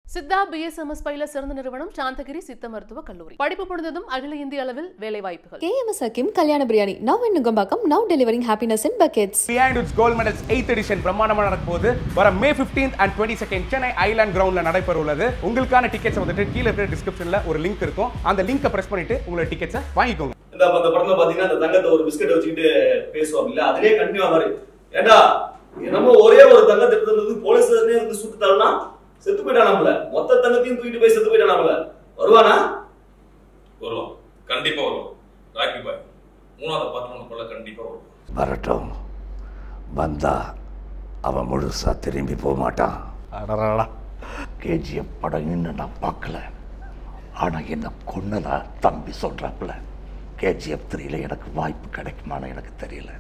Siddha BSMS பயில சிறந்த நிறுவனம் சாந்தகிரி சித்த மருத்துவ கல்லூரி படிப்பு முடிந்ததும் அகில இந்திய அளவில் வேலை வாய்ப்புகள் KMS Hakim Kalyana Biryani. Now in Nugambakam, now delivering happiness in buckets. Behindwoods gold medals eighth edition பிரம்மாண்டமாக நடக்க போகுது வர May 15th and twenty second Chennai island கிரவுண்ட்ல நடைபெற உள்ளது உங்களுக்கான டிக்கெட்ஸ் வந்துட்டு கீழே இருக்கிற டிஸ்கிரிப்ஷன்ல ஒரு லிங்க் இருக்கும் அந்த லிங்கை பிரஸ் பண்ணிட்டு உங்களோட டிக்கெட்ஸை வாங்கிக்கோங்க இந்த அந்த படத்துல பாத்தீங்கன்னா அந்த தங்கத்தை ஒரு பிஸ்கட் வச்சுக்கிட்டு பேசுவாங்க இல்ல அதுலயே கண்டினியூ மாதிரி ஏண்டா என்னமோ ஒரே ஒரு தங்கத்தை எடுத்து போலீஸ் இருந்து சுட்டு தரலாம் செத்து போயிட்டானாம்ல மொத்த தங்கத்தையும் தூக்கிட்டு போய் செத்து போயிட்டானாம்ல வருவானா வருவான் கண்டிப்பா வருவான் ராக்கி பாய் மூணாவது பாத்திரம் கொள்ள கண்டிப்பா வருவான் வரட்டும் வந்தா அவன் முழுசா திரும்பி போக மாட்டான் அடடா கேஜிஎஃப் படம் இன்னும் நான் பார்க்கல ஆனால் என்ன கொன்னதா தம்பி சொல்கிறாப்புல கேஜிஎஃப் த்ரீல எனக்கு வாய்ப்பு கிடைக்குமான்னு எனக்கு தெரியல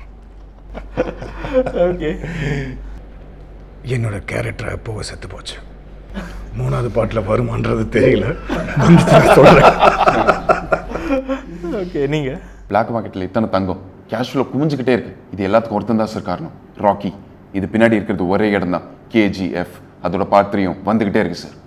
என்னோட கேரக்டர் அப்போவே செத்து போச்சு மூணாவது பாட்டில் வருமான்றது தெரியல வந்துட்டு சொல்கிறேன் ஓகே நீங்க பிளாக் மார்க்கெட்டில் இத்தனை தங்கம் கேஷ் ஃப்ளோ குமிஞ்சுக்கிட்டே இருக்கு இது எல்லாத்துக்கும் ஒருத்தன் தான் சார் காரணம் ராக்கி இது பின்னாடி இருக்கிறது ஒரே இடம் தான் கேஜிஎஃப் அதோட பாத்திரியம் வந்துக்கிட்டே இருக்கு sir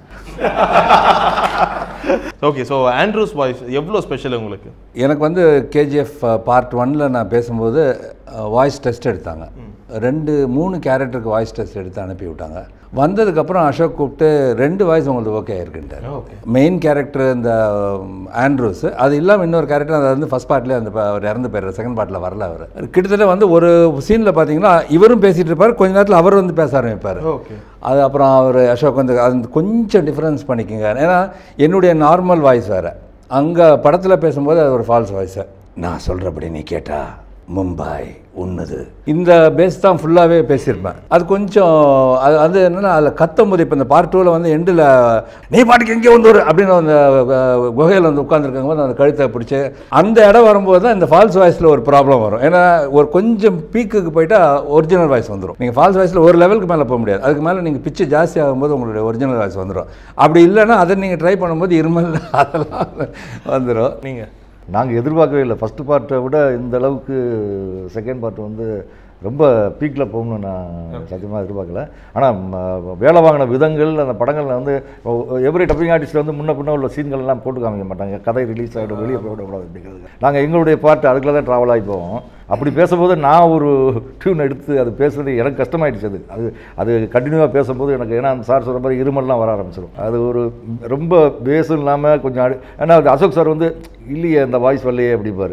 okay so Andrews voice எவ்வளோ ஸ்பெஷல் உங்களுக்கு எனக்கு வந்து கேஜிஎஃப் பார்ட் ஒன்ல நான் பேசும்போது வாய்ஸ் டெஸ்ட் எடுத்தாங்க ரெண்டு மூணு கேரக்டருக்கு வாய்ஸ் டெஸ்ட் எடுத்து அனுப்பி விட்டாங்க வந்ததுக்கப்புறம் அசோக் கூப்பிட்டு ரெண்டு வாய்ஸ் உங்களுக்கு ஓகே ஆயிருக்குன்ட்டார் மெயின் கேரக்டர் இந்த ஆண்ட்ரூஸ் அது இல்லாமல் இன்னொரு கேரக்டர் அது வந்து ஃபஸ்ட் பார்ட்லேயே அந்த ப- அவர் இறந்து போயிடுற செகண்ட் பார்ட்டில் வரல அவர் கிட்டத்தட்ட வந்து ஒரு சீனில் பார்த்தீங்கன்னா இவரும் பேசிகிட்டு இருப்பார் கொஞ்ச நேரத்தில் அவர் வந்து பேச ஆரம்பிப்பார் ஓகே அது அப்புறம் அவர் அசோக் வந்து அது கொஞ்சம் டிஃப்ரென்ஸ் பண்ணிக்கோங்க ஏன்னா என்னுடைய நார்மல் வாய்ஸ் வேறு அங்கே படத்தில் பேசும்போது அது ஒரு ஃபால்ஸ் வாய்ஸு நான் சொல்கிறபடி நீ கேட்டா மும்பை உன்னது இந்த பேஸ் தான் ஃபுல்லாகவே பேசியிருப்பேன் அது கொஞ்சம் அது அது என்னென்னா அதில் கத்தும் போது இப்போ இந்த பார்ட் டூவில் வந்து எண்டில் நீ பாட்டுக்கு எங்கே வந்து ஒரு அப்படின்னு அந்த அஹ், குகையில் வந்து உட்காந்துருக்கும் போது அந்த கழுத்தை பிடிச்சி அந்த இடம் வரும்போது தான் இந்த ஃபால்ஸ் வாய்ஸில் ஒரு ப்ராப்ளம் வரும் ஏன்னா ஒரு கொஞ்சம் பீக்குக்கு போயிட்டா ஒரிஜினல் வாய்ஸ் வந்துடும் நீங்கள் ஃபால்ஸ் வாய்ஸில் ஒரு லெவலுக்கு மேலே போக முடியாது அதுக்கு மேலே நீங்கள் பிச்சு ஜாஸ்தி ஆகும்போது உங்களுடைய ஒரிஜினல் வாய்ஸ் வந்துடும் அப்படி இல்லைன்னா அதை நீங்கள் ட்ரை பண்ணும்போது இருமல் அதெல்லாம் வந்துடும் நீங்க நாங்கள் எதிர்பார்க்கவே இல்லை ஃபஸ்ட்டு பார்ட்டை விட இந்த அளவுக்கு செகண்ட் பார்ட் வந்து ரொம்ப பீக்கில் போகணும்னு நான் சத்தியமாக எதிர்பார்க்கல ஆனால் வேலை வாங்கின விதங்கள் அந்த படங்களில் வந்து எவ்ரி டப்பிங் ஆர்டிஸ்ட் வந்து முன்ன பின்ன உள்ள சீன்கள் எல்லாம் போட்டு காமிக்க மாட்டாங்க கதை ரிலீஸ் ஆகிடும் வெளியே போய் விடக்கூடாது அப்படிங்கிறது நாங்கள் எங்களுடைய பார்ட் அதுக்குள்ள தான் ட்ராவல் ஆகி போவோம் அப்படி பேசும்போது நான் ஒரு டியூன் எடுத்து அது பேசுறது எனக்கு கஷ்டமாயிடுச்சு அது அது அது கண்டினியூவாக பேசும்போது எனக்கு ஏன்னா சார் சொல்கிற மாதிரி இருமல்லாம் வர ஆரம்பிச்சிடும் அது ஒரு ரொம்ப பேஸும் இல்லாமல் கொஞ்சம் அடி ஏன்னா அது அசோக் சார் வந்து இல்லையே அந்த வாய்ஸ் வரலையே அப்படிப்பாரு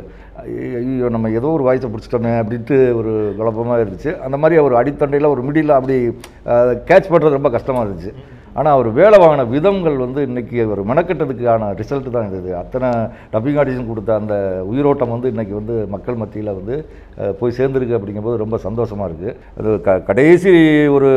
ஐயோ நம்ம ஏதோ ஒரு வாய்ஸை பிடிச்சிட்டோமே அப்படின்ட்டு ஒரு குழப்பமாக இருந்துச்சு அந்த மாதிரி ஒரு அடித்தண்டையில் ஒரு மிடில் அப்படி கேட்ச் பண்ணுறது ரொம்ப கஷ்டமாக இருந்துச்சு ஆனால் அவர் வேலை வாங்கின விதங்கள் வந்து இன்றைக்கி ஒரு மெனக்கெட்டதுக்கான ரிசல்ட் தான் இது அத்தனை டப்பிங் ஆடிஷன் கொடுத்த அந்த உயிரோட்டம் வந்து இன்றைக்கி வந்து மக்கள் மத்தியில் வந்து அஹ், போய் சேர்ந்துருக்கு அப்படிங்கும்போது ரொம்ப சந்தோஷமாக இருக்குது அது க கடைசி ஒரு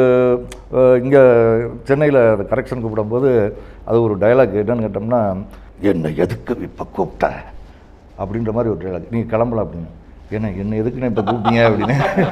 இங்கே சென்னையில் கரெக்ஷன் கூப்பிடும்போது அது ஒரு டயலாக் என்னன்னு கேட்டோம்னா என்ன எதுக்கு இப்போ கூப்பிட்ட அப்படின்ற மாதிரி ஒரு டைலாக் நீங்கள் கிளம்பலாம் அப்படின்னு என்ன என்ன எதுக்குன்னு இப்போ கூப்பிட்டீங்க அப்படின்னு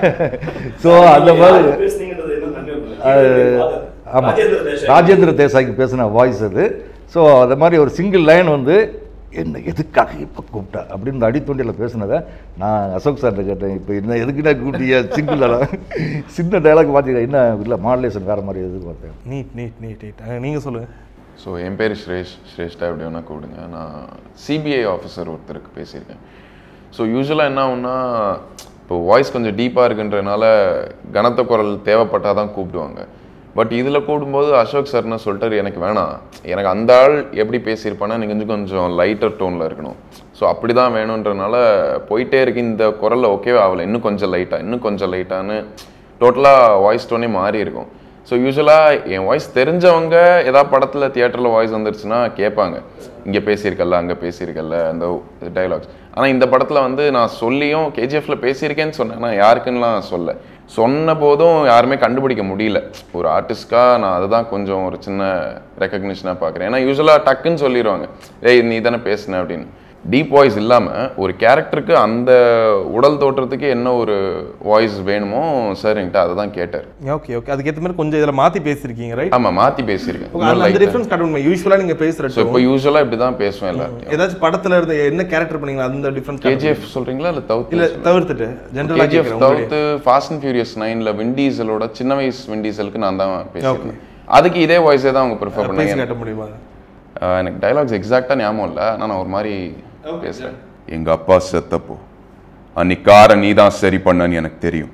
ஸோ அந்த மாதிரி பேசுனீங்கன்றது என்ன கண்டிப்பா அது ஆமாம் ராஜேந்திர தேசாய். ராஜேந்திர தேசாய்க்கு பேசின வாய்ஸ் அது ஸோ அந்த மாதிரி ஒரு சிங்கிள் லைன் வந்து என்ன எதுக்காக இப்போ கூப்பிட்டா அப்படின்னு இந்த அடித்தொண்டியில் பேசினதை நான் அசோக் சார்கிட்ட கேட்டேன் இப்போ என்ன எதுக்குன்னா கூப்பிட்டீங்க சிங்கிள் சின்ன டைலாக் பார்த்தீங்க என்ன இல்லை மாடலேஷன் வேறு மாதிரி எதிர்பார்த்தேன் நீட் நீட் நீட் நீட் நீங்க சொல்லுங்க ஸோ என் பேர் ஸ்ரேஷ் ஸ்ரேஷ்டா எப்படி வேணால் கூப்பிடுங்க நான் சிபிஐ ஆஃபீஸர் ஒருத்தருக்கு பேசியிருக்கேன் ஸோ யூஸ்வலாக என்ன ஆகும்னா இப்போ வாய்ஸ் கொஞ்சம் டீப்பாக இருக்குன்றனால கனத்த குரல் தேவைப்பட்டால் தான் கூப்பிடுவாங்க பட் இதில் கூப்பிடும்போது அசோக் சார் என்ன சொல்லிட்டாரு எனக்கு வேணாம் எனக்கு அந்த ஆள் எப்படி பேசியிருப்பானா நீ கொஞ்சம் கொஞ்சம் லைட்டர் டோனில் இருக்கணும் ஸோ அப்படி தான் வேணுன்றனால போயிட்டே இருக்கு இந்த குரலில் ஓகேவே ஆகலை இன்னும் கொஞ்சம் லைட்டாக இன்னும் கொஞ்சம் லைட்டான்னு டோட்டலாக வாய்ஸ் டோனே மாறி இருக்கும் ஸோ யூஸ்வலாக என் வாய்ஸ் தெரிஞ்சவங்க ஏதாவது படத்தில் தியேட்டரில் வாய்ஸ் வந்துருச்சுன்னா கேட்பாங்க இங்கே பேசியிருக்கல்ல அங்கே பேசியிருக்கல்ல அந்த டைலாக்ஸ் ஆனால் இந்த படத்தில் வந்து நான் சொல்லியும் கேஜிஎஃப்ல பேசியிருக்கேன்னு சொன்னேன் நான் யாருக்குன்னுலாம் சொல்ல சொன்ன போதும் யாருமே கண்டுபிடிக்க முடியல ஒரு ஆர்டிஸ்ட்காக நான் அதுதான் கொஞ்சம் ஒரு சின்ன ரெக்கக்னிஷனாக பார்க்குறேன் ஏன்னா யூஸ்வலாக டக்குன்னு சொல்லிடுவாங்க ஏய் நீ தானே பேசுன அப்படின்னு டீப் வாய்ஸ் இல்லாமல் ஒரு கேரக்டருக்கு அந்த உடல் தோற்றத்துக்கு என்ன ஒரு வாய்ஸ் வேணுமோ சார் என்கிட்ட அதை தான் கேட்டார் ஓகே ஓகே அதுக்கேற்ற மாதிரி கொஞ்சம் இதில் மாற்றி பேசியிருக்கீங்க ரைட் ஆமாம் மாற்றி பேசியிருக்கேன் அந்த இன்னும் டிஃப்ரென்ஸ் காட்டுங்க யூஸ்வலாக நீங்கள் பேசுகிற ஸோ இப்போ யூஸ்வலாக இப்படி தான் பேசுவேன் எல்லாத்தையும் ஏதாச்சும் படத்துல இருந்து என்ன கேரக்டர் பண்ணீங்களா அந்த டிஃப்ரென்ஸ் கேஜிஎஃப் சொல்கிறீங்களா இல்லை தவிர்த்து இல்ல தவிர்த்துட்டு ஜென்ரலாக கேஜிஎஃப் கேட்குறேன் தவிர்த்து ஃபாஸ்ட் அண்ட் ஃபியூரியஸ் நைனில் விண்டீசலோட சின்ன வயசு விண்டீசலுக்கு நான் தான் பேசியிருக்கேன் அதுக்கு இதே வாய்ஸே தான் அவங்க ப்ரிஃபர் பேசி பண்ணாங்க காட்ட முடியுமா ஆஹ் எனக்கு டைலாக்ஸ் எக்ஸாக்டாக ஞாபகம் இல்லை ஆனால் நான் ஒரு மாதிரி பேசுகிறேன் எங்கள் அப்பா செத்தப்போ அன்னைக்கு காரை நீ தான் சரி பண்ணன்னு எனக்கு தெரியும்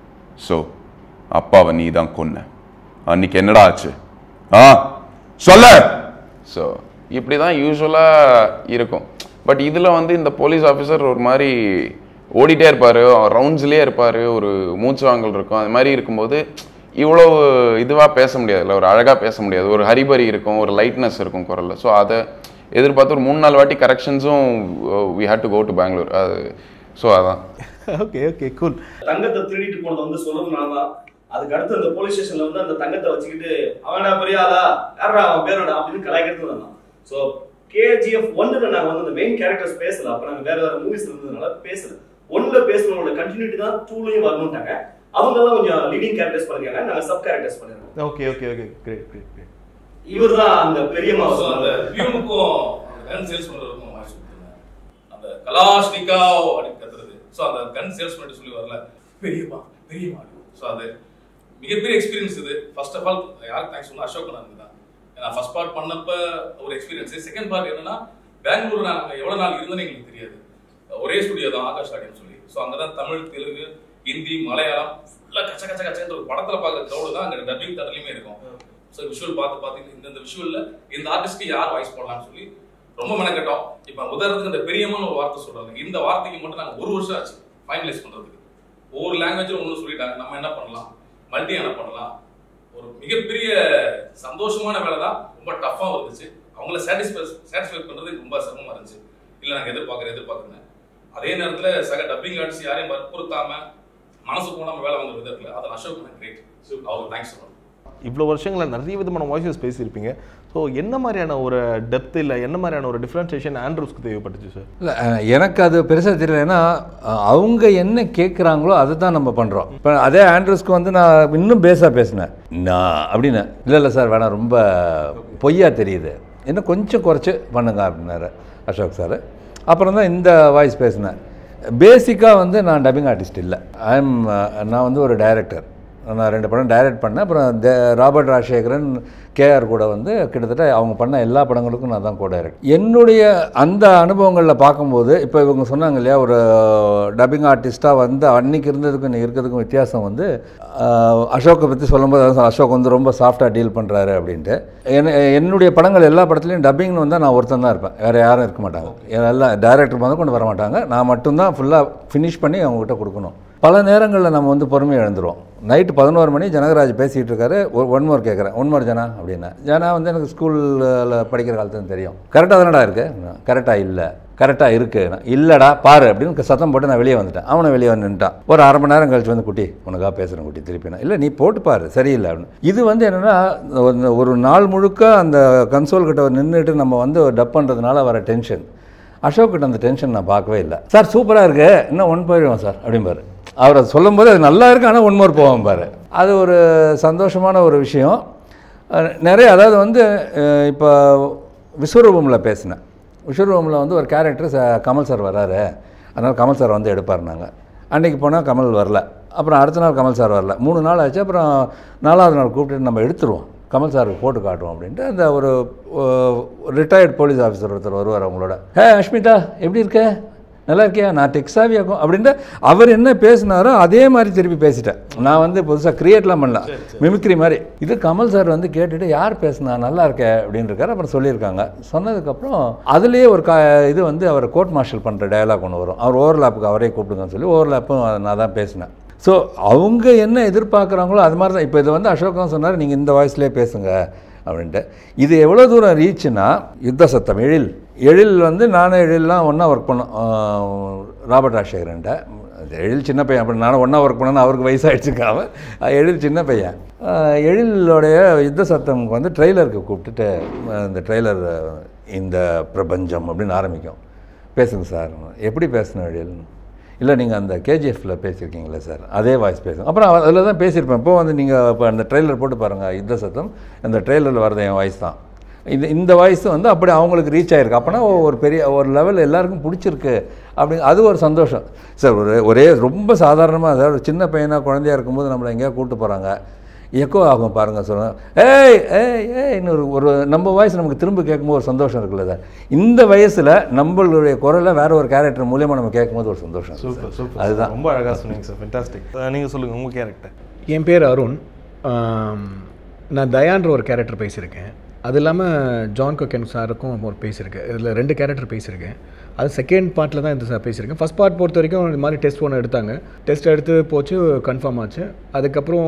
ஸோ அப்பாவை நீ தான் கொன்ன அன்னைக்கு என்னடா ஆச்சு ஆ சொல்ல ஸோ இப்படி தான் யூஸ்வலாக இருக்கும் பட் இதில் வந்து இந்த போலீஸ் ஆஃபீஸர் ஒரு மாதிரி ஓடிட்டே இருப்பார் ரவுண்ட்ஸ்லேயே இருப்பார் ஒரு மூச்சு வாங்கல் இருக்கும் அது மாதிரி இருக்கும்போது இவ்வளோ இதுவாக பேச முடியாதுல்ல ஒரு அழகாக பேச முடியாது ஒரு ஹரிபரி இருக்கும் ஒரு லைட்னஸ் இருக்கும் குரலில் ஸோ அதை எதிர்பார்த்து ஒரு மூணு நாலு வாட்டி கரெக்ஷன்ஸும் we had to go to Bangalore அது ஸோ அதான் ஓகே ஓகே கூல் தங்கத்தை திருடிட்டு போனதை வந்து சொல்றதுனால தான் அதுக்கு அடுத்து அந்த போலீஸ் ஸ்டேஷன்ல வந்து அந்த தங்கத்தை வச்சுக்கிட்டு அவனா பெரிய ஆளா யாரா அவன் பேரோட அப்படின்னு கலாய்க்கிறது தான் ஸோ கேஜிஎஃப் ஒன்னுல நாங்க வந்து அந்த மெயின் கேரக்டர்ஸ் பேசல அப்ப நாங்க வேற வேற மூவிஸ் இருந்ததுனால பேசல ஒன்னுல பேசுனவங்களோட கண்டினியூட்டி தான் டூலையும் வரணும்ட்டாங்க அவங்க எல்லாம் கொஞ்சம் லீடிங் கேரக்டர்ஸ் பண்ணிருக்காங்க நாங்க சப் கேரக்டர்ஸ் பண்ணிருக்கோம் okay okay okay great great great இவர் தான் அந்த பெரிய So, மாசம் அந்த வியூமுக்கும் கன் சேல்ஸ் பண்றதுக்கும் வாய்ஸ் கொடுத்துருந்தேன் அந்த கலாஷ்னிகாவ் அப்படின்னு கத்துறது ஸோ அந்த கன் சேல்ஸ் பண்ணிட்டு சொல்லி வரல பெரியப்பா பெரியப்பா ஸோ அது மிகப்பெரிய எக்ஸ்பீரியன்ஸ் இது ஃபர்ஸ்ட் ஆஃப் ஆல் யாருக்கு தேங்க்ஸ் சொல்லணும் அசோக் அண்ணனுக்கு தான் ஏன்னா ஃபர்ஸ்ட் பார்ட் பண்ணப்ப ஒரு எக்ஸ்பீரியன்ஸ் செகண்ட் பார்ட் என்னன்னா பெங்களூர் நாங்கள் எவ்வளோ நாள் இருந்தோன்னு எங்களுக்கு தெரியாது ஒரே ஸ்டுடியோ தான் ஆகாஷ் ஆடியன்னு சொல்லி ஸோ அங்கே தான் தமிழ் தெலுங்கு ஹிந்தி மலையாளம் ஃபுல்லாக கச்ச கச்ச கச்சன்ற ஒரு படத்தில் பார்க்குற க்ரௌடு தான் அங்கே டப்பிங் தரலையுமே இருக்கும் ஸோ விஷுவல் பார்த்து பார்த்து இந்த இந்த விஷுவலில் இந்த ஆர்டிஸ்ட்க்கு யார் வாய்ஸ் போடலாம்னு சொல்லி ரொம்ப மெனக்கட்டோம் இப்போ உதாரணத்துக்கு இந்த பெரியமான ஒரு வார்த்தை சொல்றாங்க இந்த வார்த்தைக்கு மட்டும் நாங்கள் ஒரு வருஷம் ஆச்சு ஃபைனலைஸ் பண்றதுக்கு ஒவ்வொரு லாங்குவேஜும் ஒன்று சொல்லிட்டாங்க நம்ம என்ன பண்ணலாம் மல்டி என்ன பண்ணலாம் ஒரு மிகப்பெரிய சந்தோஷமான வேலை தான் ரொம்ப டஃப்பாகவும் இருந்துச்சு அவங்கள சாட்டிஸ்ஃபை சாட்டிஸ்ஃபை பண்றது ரொம்ப சிரமமா இருந்துச்சு இல்லை நாங்கள் எதிர்பார்க்குறேன் எதிர்பார்க்குறேன் அதே நேரத்தில் சக டப்பிங் ஆர்டிஸ்ட் யாரையும் வற்புறுத்தாம மனசு போனாம வேலை வந்த விதத்தில் அதை அசோக் கிரேட் அவருக்கு தேங்க்ஸ் சொல்லணும் இவ்வளோ வருஷங்களில் நிறைய விதமான வாய்ஸஸ் பேசியிருப்பீங்க ஸோ என்ன மாதிரியான ஒரு டெப்த் இல்லை என்ன மாதிரியான ஒரு டிஃப்ரென்ஷியேஷன் ஆண்ட்ரூஸ்க்கு தேவைப்பட்டுச்சு சார் இல்லை எனக்கு அது பெருசாக தெரியல ஏன்னா அஹ், அவங்க என்ன கேட்குறாங்களோ அதை தான் நம்ம பண்ணுறோம் இப்போ அதே ஆண்ட்ரூஸ்க்கு வந்து நான் இன்னும் பேஸாக பேசினேன் நான் அப்படின்னு இல்லை இல்லை சார் வேணாம் ரொம்ப பொய்யா தெரியுது இன்னும் கொஞ்சம் குறைச்சி பண்ணுங்க அப்படின்னாரு அசோக் சார் அப்புறம் தான் இந்த வாய்ஸ் பேசினேன் பேசிக்காக வந்து நான் டப்பிங் ஆர்டிஸ்ட் இல்லை ஐ எம் நான் வந்து ஒரு டைரக்டர் நான் ரெண்டு படம் டைரக்ட் பண்ணேன் அப்புறம் தே ராபர்ட் ராஜசேகரன் கேஆர் கூட வந்து கிட்டத்தட்ட அவங்க பண்ண எல்லா படங்களுக்கும் நான் தான் கூட டைரக்ட் என்னுடைய அந்த அனுபவங்களில் பார்க்கும்போது இப்போ இவங்க சொன்னாங்க இல்லையா ஒரு டப்பிங் ஆர்டிஸ்ட்டாக வந்து அன்னைக்கு இருந்ததுக்கும் இன்னைக்கு இருக்கிறதுக்கும் வித்தியாசம் வந்து ஆஹ், அசோக்கை பற்றி சொல்லும்போது அதான் சொன்னேன், அசோக் வந்து ரொம்ப சாஃப்டாக டீல் பண்ணுறாரு அப்படின்ட்டு என்ன என்னுடைய படங்கள் எல்லா படத்துலையும் டப்பிங்னு வந்தால் நான் ஒருத்தன் தான் இருப்பேன் வேறு யாரும் இருக்க மாட்டாங்க எல்லாம் டைரக்டர் முதல் கொண்டு வர மாட்டாங்க நான் மட்டும்தான் ஃபுல்லாக ஃபினிஷ் பண்ணி அவங்ககிட்ட கொடுக்கணும் பல நேரங்களில் நம்ம வந்து பொறுமையை இழந்துருவோம் நைட்டு பதினோரு மணி ஜனகராஜ் பேசிகிட்டு இருக்காரு ஒன் மோர் கேட்குறேன் ஒன் மோர் ஜனா அப்படின்னா ஜனா வந்து எனக்கு ஸ்கூலில் படிக்கிற காலத்துல தெரியும் கரெக்டாக தானடா இருக்கு கரெக்டாக இல்லை கரெக்டாக இருக்கு நான், இல்லடா பாரு அப்படின்னு சத்தம் போட்டு நான் வெளியே வந்துட்டேன் அவனை வெளியே வந்து நின்ட்டான் ஒரு அரை மணி நேரம் கழிச்சு வந்து குட்டி உனக்காக பேசுகிறேன் குட்டி திருப்பி நான் இல்லை நீ போட்டு பாரு சரியில்லை அப்படின்னு இது வந்து என்னென்னா ஒரு நாள் முழுக்க அந்த கன்சோல் கிட்ட நின்றுட்டு நம்ம வந்து டப் பண்ணுறதுனால வர டென்ஷன் அசோக் கிட்ட அந்த டென்ஷன் நான் பார்க்கவே இல்லை சார் சூப்பராக இருக்கு இன்னும் ஒன் போயிடுவோம் சார் அப்படிம்பாரு அவர் அதை சொல்லும்போது அது நல்லா இருக்கு ஆனால் ஒன் மோர் போவோம் பாரு அது ஒரு சந்தோஷமான ஒரு விஷயம் அஹ் நிறைய அதாவது வந்து அஹ் இப்போ விஸ்வரூபமில் பேசினேன் விஸ்வரூபமில் வந்து ஒரு கேரக்டர் ச கமல் சார் வராரு அதனால் கமல் சார் வந்து எடுப்பார் நாங்கள் அன்றைக்கி போனால் கமல் வரல அப்புறம் அடுத்த நாள் கமல் சார் வரல மூணு நாள் ஆச்சு அப்புறம் நாலாவது நாள் கூப்பிட்டு நம்ம எடுத்துருவோம் கமல் சாருக்கு போட்டு காட்டுவோம் அப்படின்ட்டு அந்த ஒரு ரிட்டையர்ட் போலீஸ் ஆஃபீஸர் ஒருத்தர் வருவார் அவங்களோட ஹே அஷ்மிதா எப்படி இருக்க நல்லா இருக்கியா நான் டெக்ஸாவியாக்கும் அப்படின்ட்டு அவர் என்ன பேசினாரோ அதே மாதிரி திருப்பி பேசிட்டேன் நான் வந்து புதுசாக க்ரியேட்லாம் பண்ணல மிமிக்ரி மாதிரி இது கமல் சார் வந்து கேட்டுட்டு யார் பேசுனா நல்லா இருக்க அப்படின்னு இருக்காரு அப்புறம் சொல்லியிருக்காங்க சொன்னதுக்கப்புறம் அதுலேயே ஒரு கா இது வந்து அவர் கோர்ட் மார்ஷல் பண்ணுற டயலாக் ஒன்று வரும் அவர் ஓவர்லாப்புக்கு அவரே கூப்பிடுங்கன்னு சொல்லி ஓவர்லாப்பும் நான் தான் பேசினேன் ஸோ அவங்க என்ன எதிர்பார்க்குறாங்களோ அது மாதிரி தான் இப்போ இது வந்து அசோக் தான் சொன்னார் நீங்கள் இந்த வாய்ஸ்லேயே பேசுங்க அப்படின்ட்டு இது எவ்வளோ தூரம் ரீச்சுனா யுத்த சத்தம் எழில் எழில் வந்து நானும் எழில்லாம் ஒன்றா ஒர்க் பண்ணோம் ஆஹ் ராபர்ட் ராஜசேகரன்ட்ட எழில் சின்ன பையன் அப்படி நானும் ஒன்றா ஒர்க் பண்ணேன்னு அவருக்கு வயசாகிடுச்சுக்காம எழில் சின்ன பையன் ஆஹ் எழிலோடைய யுத்த சத்தம்க்கு வந்து ட்ரெய்லருக்கு கூப்பிட்டுட்டு ஆஹ் இந்த ட்ரெய்லர் இந்த பிரபஞ்சம் அப்படின்னு ஆரம்பிக்கும் பேசுங்க சார் எப்படி பேசணும் எழில் இல்லை நீங்கள் அந்த கேஜிஎஃப்ல பேசியிருக்கீங்களே சார் அதே வாய்ஸ் பேசுங்க அப்புறம் அதில் தான் பேசியிருப்பேன் இப்போ வந்து நீங்கள் இப்போ அந்த ட்ரெய்லர் போட்டு பாருங்கள் யுத்த சத்தம் அந்த ட்ரெய்லரில் வரது என் வாய்ஸ் தான் இது இந்த வாய்ஸ் வந்து அப்படி அவங்களுக்கு ரீச் ஆகிருக்கு அப்போனா ஒரு பெரிய ஒரு லெவல் எல்லாருக்கும் பிடிச்சிருக்கு அப்படி அது ஒரு சந்தோஷம் சார் ஒரு ஒரே ரொம்ப சாதாரணமாக அதாவது ஒரு சின்ன பையனாக குழந்தையா இருக்கும்போது நம்மளை எங்கேயா கூப்பிட்டு போகிறாங்க எக்கோ ஆகும் பாருங்கள் சொல்லுங்கள் ஏய் ஏய் ஏய் இன்னொரு ஒரு நம்ம வாய்ஸ் நமக்கு திரும்ப கேட்கும்போது ஒரு சந்தோஷம் இருக்குல்ல சார் இந்த வயசில் நம்மளுடைய குரலை வேற ஒரு கேரக்டர் மூலியமாக நம்ம கேட்கும்போது ஒரு சந்தோஷம் இருக்கு சூப்பர் சார். சூப்பர் அதுதான் ரொம்ப அழகாக சொன்னீங்க சார் ஃபென்டாஸ்டிக் நீங்கள் சொல்லுங்கள் உங்கள் கேரக்டர் என் பேர் அருண் ஆம், நான் தயான்ற ஒரு கேரக்டர் பேசியிருக்கேன் அது இல்லாமல் ஜான் கொக்கன் சாருக்கும் ஒரு பேசியிருக்கேன் இதில் ரெண்டு கேரக்டர் பேசியிருக்கேன் அது செகண்ட் பார்ட்டில் தான் இந்த சார் பேசியிருக்கேன் ஃபஸ்ட் பார்ட் பொறுத்த வரைக்கும் இந்த மாதிரி டெஸ்ட் ஒன்று எடுத்தாங்க டெஸ்ட் எடுத்து போச்சு கன்ஃபார்ம் ஆச்சு அதுக்கப்புறம்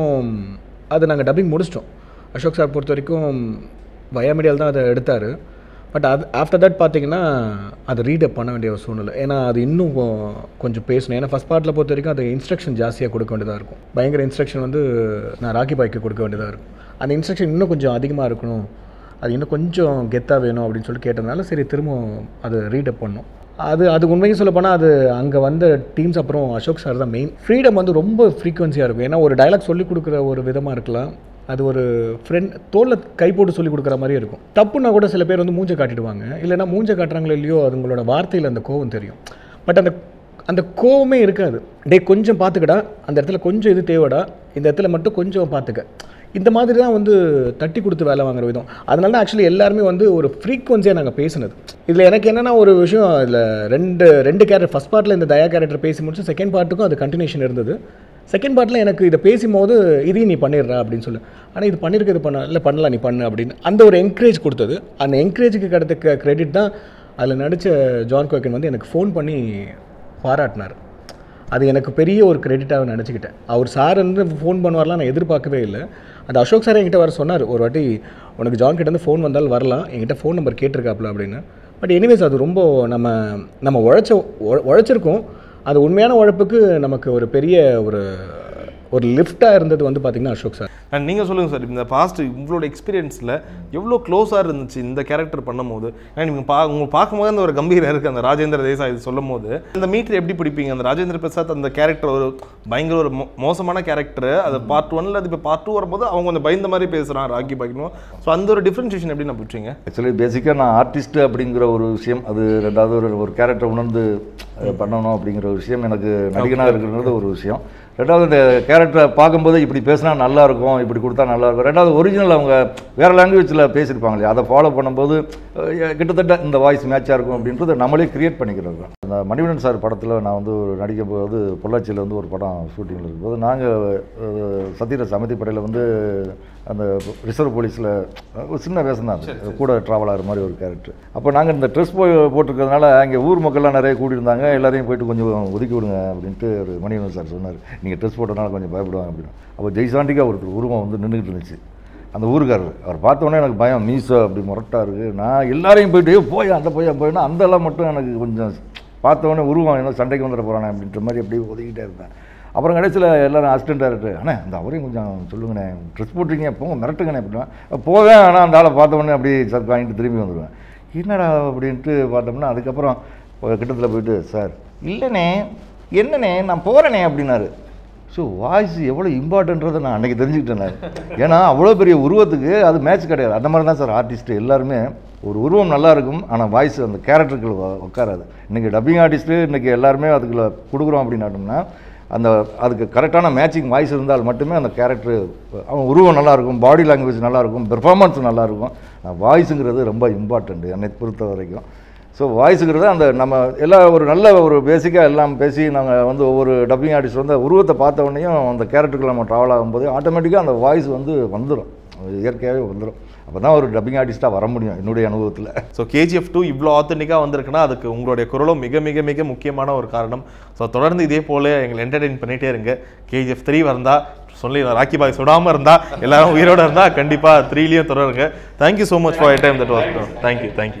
அது நாங்கள் டப்பிங் முடிச்சிட்டோம் அசோக் சார் பொறுத்த வரைக்கும் வயாமீடியால் தான் அதை எடுத்தார் பட் அது ஆஃப்டர் தட் பார்த்தீங்கன்னா அதை ரீடப் பண்ண வேண்டிய ஒரு சூழ்நிலை ஏன்னா அது இன்னும் கொ- கொஞ்சம் பேசணும் ஏன்னா ஃபஸ்ட் பார்ட்டில் பொறுத்த வரைக்கும் அது இன்ஸ்ட்ரக்ஷன் ஜாஸ்தியாக கொடுக்க வேண்டியதாக இருக்கும் பயங்கர இன்ஸ்ட்ரக்ஷன் வந்து நான் ராக்கி பாய்க்கு கொடுக்க வேண்டியதாக இருக்கும் அந்த இன்ஸ்ட்ரக்ஷன் இன்னும் கொஞ்சம் அதிகமாக இருக்கணும் அது இன்னும் கொஞ்சம் கெத்தாக வேணும் அப்படின்னு சொல்லி கேட்டதுனால சரி திரும்ப அது ரீடப் பண்ணோம் அது அது உண்மையும் சொல்ல போனால் அது அங்கே வந்த டீம்ஸ் அப்புறம் அசோக் சார் தான் மெயின் ஃப்ரீடம் வந்து ரொம்ப ஃப்ரீக்வன்சியாக இருக்கும் ஏன்னா ஒரு டயலாக் சொல்லி கொடுக்குற ஒரு விதமாக இருக்கலாம் அது ஒரு ஃப்ரெண்ட் தோளில் கை போட்டு சொல்லி கொடுக்குற மாதிரி இருக்கும் தப்புன்னா கூட சில பேர் வந்து மூஞ்ச காட்டிடுவாங்க இல்லைன்னா மூஞ்ச காட்டுறாங்களோ இல்லையோ அதுங்களோட வார்த்தையில் அந்த கோவம் தெரியும் பட் அந்த அந்த கோவமே இருக்காது டே கொஞ்சம் பார்த்துக்கடா அந்த இடத்துல கொஞ்சம் இது தேவைடா இந்த இடத்துல மட்டும் கொஞ்சம் பார்த்துக்க இந்த மாதிரி தான் வந்து தட்டி கொடுத்து வேலை வாங்குற விதம் அதனால தான் ஆக்சுவலி எல்லாருமே வந்து ஒரு ஃப்ரீக்வன்சியாக நாங்கள் பேசுனது இதில் எனக்கு என்னென்னா ஒரு விஷயம் இதில் ரெண்டு ரெண்டு கேரக்டர் ஃபஸ்ட் பார்ட்டில் இந்த தயா கேரக்டர் பேசி முடிச்சு செகண்ட் பார்ட்டுக்கும் அது கண்டினியூஷன் இருந்தது செகண்ட் பார்ட்டில் எனக்கு இதை பேசும்போது இதையும் நீ பண்ணிடுறா அப்படின்னு சொல்லு ஆனால் இது பண்ணியிருக்க இது பண்ண இல்லை பண்ணலாம் நீ பண்ணு அப்படின்னு அந்த ஒரு என்கரேஜ் கொடுத்தது அந்த என்கரேஜுக்கு கிடைத்த கிரெடிட் தான் அதில் நடித்த ஜான் கோக்கன் வந்து எனக்கு ஃபோன் பண்ணி பாராட்டினார் அது எனக்கு பெரிய ஒரு கிரெடிட்டாக நினச்சிக்கிட்டேன் அவர் சார் வந்து ஃபோன் பண்ணுவார்லாம் நான் எதிர்பார்க்கவே இல்லை அந்த அசோக் சார் என்கிட்ட வர சொன்னார் ஒரு வாட்டி உனக்கு ஜான் கிட்ட இருந்து ஃபோன் வந்தாலும் வரலாம் என்கிட்ட ஃபோன் நம்பர் கேட்டிருக்காப்புல அப்படின்னு பட் எனிவேஸ் அது ரொம்ப நம்ம நம்ம உழைச்ச உழ- உழைச்சிருக்கோம் அது உண்மையான உழைப்புக்கு நமக்கு ஒரு பெரிய ஒரு ஒரு லிஃப்டாக இருந்தது வந்து பார்த்திங்கன்னா அசோக் சார் அண்ட் நீங்கள் சொல்லுங்கள் சார் இந்த பாஸ்ட் உங்களோட எக்ஸ்பீரியன்ஸில் எவ்வளோ க்ளோஸாக இருந்துச்சு இந்த கேரக்டர் பண்ணும்போது ஏன்னா நீங்கள் பா உங்களுக்கு பார்க்கும்போது அந்த ஒரு கம்பீரம் இருக்குது அந்த ராஜேந்திர தேசாய் இது சொல்லும் போது இந்த மீட்டர் எப்படி பிடிப்பீங்க அந்த ராஜேந்திர பிரசாத் அந்த கேரக்டர் ஒரு பயங்கர ஒரு மோ- மோசமான கேரக்டர் அது பார்ட் ஒன்ல அது இப்போ பார்ட் டூ வரும்போது அவங்க கொஞ்சம் பயந்த மாதிரி பேசுகிறான் ராக்கி பாய்க்கணும் ஸோ அந்த ஒரு டிஃப்ரென்ஷியேஷன் எப்படி நான் பிடிச்சிங்க ஆக்சுவலி பேசிக்காக நான் ஆர்டிஸ்ட் அப்படிங்கிற ஒரு விஷயம் அது ரெண்டாவது ஒரு ஒரு கேரக்டர் உணர்ந்து அஹ், பண்ணணும் அப்படிங்கிற ஒரு விஷயம் எனக்கு நடிகனாக இருக்கிறது ஒரு விஷயம் ரெண்டாவது இந்த கேரக்டரை பார்க்கும்போது இப்படி பேசினா நல்லா இருக்கும் இப்படி கொடுத்தா நல்லா இருக்கும் ரெண்டாவது ஒரிஜினல் அவங்க வேறு லாங்குவேஜில் பேசியிருப்பாங்க இல்லையா அதை ஃபாலோ பண்ணும்போது அஹ், கிட்டத்தட்ட இந்த வாய்ஸ் மேட்சாக இருக்கும் அப்படின்றத நம்மளே கிரியேட் பண்ணிக்கிறது தான் அந்த மணிவண்ணன் சார் படத்தில் நான் வந்து ஒரு நடிக்கும் போது பொள்ளாச்சியில் வந்து ஒரு படம் ஷூட்டிங்கில் இருக்கும்போது நாங்கள் சத்யராஜ் சமதி படையில் வந்து அந்த ரிசர்வ் போலீஸில் ஒரு சின்ன வேஷம் தான் அது கூட ட்ராவல் ஆகிற மாதிரி ஒரு கேரக்டர் அப்போ நாங்கள் இந்த ட்ரெஸ் போய் போட்டிருக்கிறதுனால அங்கே ஊர் மக்கள்லாம் நிறைய கூடியிருந்தாங்க எல்லாரையும் போயிட்டு கொஞ்சம் ஒதுக்கி விடுங்க அப்படின்ட்டு ஒரு மணிவண்ணன் சார் சொன்னார் நீங்கள் ட்ரெஸ் போட்டனால கொஞ்சம் பயப்படுவாங்க அப்படின்னு அப்போ ஜெய்சாண்டிக்கா ஒருத்தர் உருவம் வந்து நின்றுக்கிட்டு இருந்துச்சு அந்த ஊருக்காரர் அவர் பார்த்த உடனே எனக்கு பயம் மீசோ அப்படி முரட்டா இருக்குது நான் எல்லாரையும் போயிட்டு "ஏய், போய் அந்த போய் போயினா அந்த எல்லாம் மட்டும் எனக்கு கொஞ்சம் பார்த்த உடனே உருவம் என்ன சண்டைக்கு வந்துட போகிறானே அப்படின்ற மாதிரி அப்படியே ஒதுக்கிட்டே இருந்தேன் அப்புறம் கடைசியில் எல்லாரும் அசிஸ்டன்ட் டேரக்டர் அண்ணே அந்த அவரையும் கொஞ்சம் சொல்லுங்கண்ணே ட்ரெஸ் போட்டிருக்கீங்க போங்க மிரட்டுங்கண்ணே அப்படின்னா போவேன் ஆனால் அந்த ஆளை பார்த்த உடனே அப்படியே சத் வாங்கிட்டு திரும்பி வந்துடுவேன் என்னடா அப்படின்ட்டு பார்த்தோம்னா அதுக்கப்புறம் கிட்டத்தில் போயிட்டு சார் இல்லைண்ணே என்னண்ணே நான் போகிறேனே அப்படின்னாரு ஸோ வாய்ஸ் எவ்வளோ இம்பார்ட்டன்றதை நான் அன்றைக்கி தெரிஞ்சுக்கிட்டேன் நான் ஏன்னா அவ்வளோ பெரிய உருவத்துக்கு அது மேட்ச் கிடையாது அந்த மாதிரி தான் சார் ஆர்டிஸ்ட் எல்லாருமே ஒரு உருவம் நல்லா இருக்கும் ஆனால் வாய்ஸ் அந்த கேரக்டருக்கு உட்காராது இன்றைக்கி டப்பிங் ஆர்டிஸ்ட்டு இன்றைக்கி எல்லாருமே அதுக்குள்ள கொடுக்குறோம் அப்படின்னாட்டோம்னா அந்த அதுக்கு கரெக்டான மேட்சிங் வாய்ஸ் இருந்தால் மட்டுமே அந்த கேரக்டர் அவன் உருவம் நல்லா இருக்கும் பாடி லாங்குவேஜ் நல்லா இருக்கும் பெர்ஃபார்மன்ஸ் நல்லா இருக்கும் வாய்ஸுங்கிறது ரொம்ப இம்பார்ட்டண்ட் என்னை பொறுத்த வரைக்கும் ஸோ வாய்ஸுங்கிறது அந்த நம்ம எல்லா ஒரு நல்ல ஒரு பேசிக்காக எல்லாம் பேசி நாங்கள் வந்து ஒவ்வொரு டப்பிங் ஆர்டிஸ்ட் வந்து உருவத்தை பார்த்த உடனேயும் அந்த கேரக்டருக்கு நம்ம ட்ராவல் ஆகும்போது ஆட்டோமேட்டிக்காக அந்த வாய்ஸ் வந்து வந்துடும் இயற்கையாகவே வந்துடும் அப்போ தான் ஒரு டப்பிங் ஆர்டிஸ்ட்டாக வர முடியும் என்னுடைய அனுபவத்தில் ஸோ கேஜிஎஃப் டூ இவ்வளோ ஆத்தென்டிக்காக வந்திருக்குன்னா அதுக்கு உங்களுடைய குரலும் மிக மிக மிக முக்கியமான ஒரு காரணம் ஸோ தொடர்ந்து இதே போல எங்களை என்டர்டெயின் பண்ணிகிட்டே இருங்க கேஜிஎஃப் த்ரீ வந்தா சொல்லி ராக்கி பாய் சுடாமல் இருந்தா எல்லாரும் உயிரோட இருந்தா கண்டிப்பாக த்ரீலையும் தொடருங்க thank you so much for time that was thank you thank you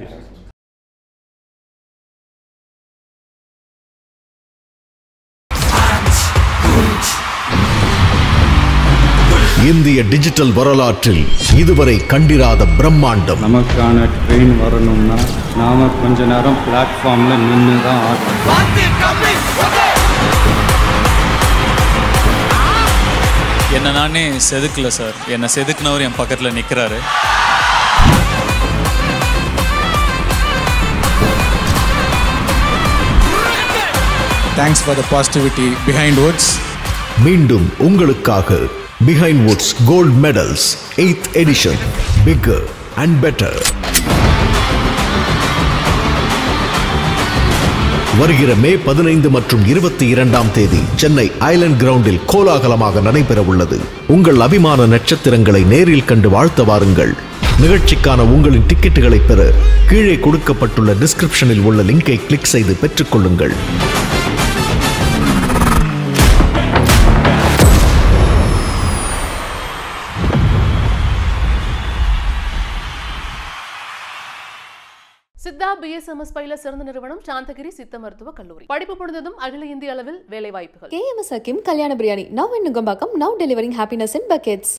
இந்திய டிஜிட்டல் வரலாற்றில் இதுவரை கண்டிராத பிரம்மாண்டம் நமக்கான ட்ரெயின் வரணும்னா நாம கொஞ்ச நேரம் பிளாட்ஃபார்ம்ல நின்று தான் என்ன நானே செதுக்கல சார் என்னை செதுக்குனவர் என் பக்கத்தில் நிற்கிறாரு thanks for the positivity behind words மீண்டும் உங்களுக்காக Behind Woods Gold Medals, 8th edition. Bigger and better. வருகிற மே பதினைந்து மற்றும் இருபத்தி இரண்டாம் தேதி சென்னை ஐலண்ட் கிரவுண்டில் கோலாகலமாக நடைபெற உள்ளது உங்கள் அபிமான நட்சத்திரங்களை நேரில் கண்டு வாழ்த்த வாருங்கள் நிகழ்ச்சிக்கான உங்களின் டிக்கெட்டுகளை பெற கீழே கொடுக்கப்பட்டுள்ள டிஸ்கிரிப்ஷனில் உள்ள லிங்கை கிளிக் செய்து பெற்றுக்கொள்ளுங்கள் சித்தா பிஎஸ்எம்எஸ் பயில சிறந்த நிறுவனம் சாந்தகிரி சித்த மருத்துவ கல்லூரி படிப்பு முடிந்ததும் அகில இந்திய அளவில் வேலை வாய்ப்புகள் KMS Hakim Kalyana Biryani. Now in Nugambakam, now delivering happiness in buckets.